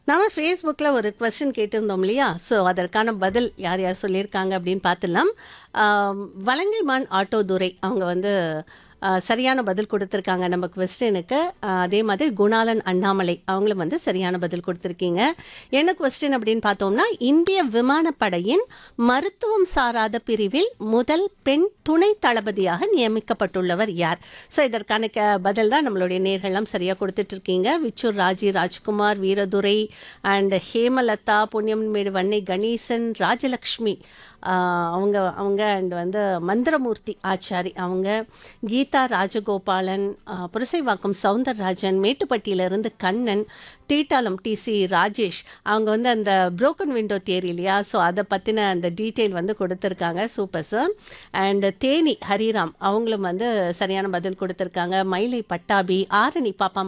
நாம ஃபேஸ்புக்கில் ஒரு கொஸ்டின் கேட்டிருந்தோம் இல்லையா ஸோ அதற்கான பதில் யார் யார் சொல்லியிருக்காங்க அப்படின்னு பார்த்துடலாம் ஆம், வலங்கைமான் ஆட்டோ துரை அவங்க வந்து ஆ, சரியான பதில் கொடுத்துருக்காங்க நம்ம கொஸ்டினுக்கு அதே மாதிரி குணாலன் அண்ணாமலை அவங்களும் வந்து சரியான பதில் கொடுத்துருக்கீங்க என்ன கொஸ்டின் அப்படின்னு பார்த்தோம்னா இந்திய விமானப்படையின் மருத்துவம் சாராத பிரிவில் முதல் பெண் துணை தளபதியாக நியமிக்கப்பட்டுள்ளவர் யார் ஸோ இதற்கான க பதில் தான் நம்மளுடைய நேர்கள்லாம் சரியாக கொடுத்துட்டு இருக்கீங்க விச்சூர் ராஜி ராஜ்குமார் வீரதுரை அண்ட் ஹேமலதா புண்ணியம்மேடு வன்னை கணேசன் ராஜலக்ஷ்மி ஆஹ் அவங்க அவங்க அண்ட் வந்து மந்திரமூர்த்தி ஆச்சாரி அவங்க கீதா ராஜகோபாலன் ஆஹ் புரசைவாக்கம் சவுந்தரராஜன் மேட்டுப்பட்டியிலிருந்து கண்ணன் தீட்டாளம் டிசி ராஜேஷ் அவங்க வந்து அந்த புரோக்கன் விண்டோ தேரி இல்லையா ஸோ அதை பற்றின அந்த டீட்டெயில் வந்து கொடுத்துருக்காங்க super sir and Theni Hariram அவங்களும் வந்து சரியான பதில் கொடுத்துருக்காங்க மயிலை பட்டாபி ஆரணி பாப்பா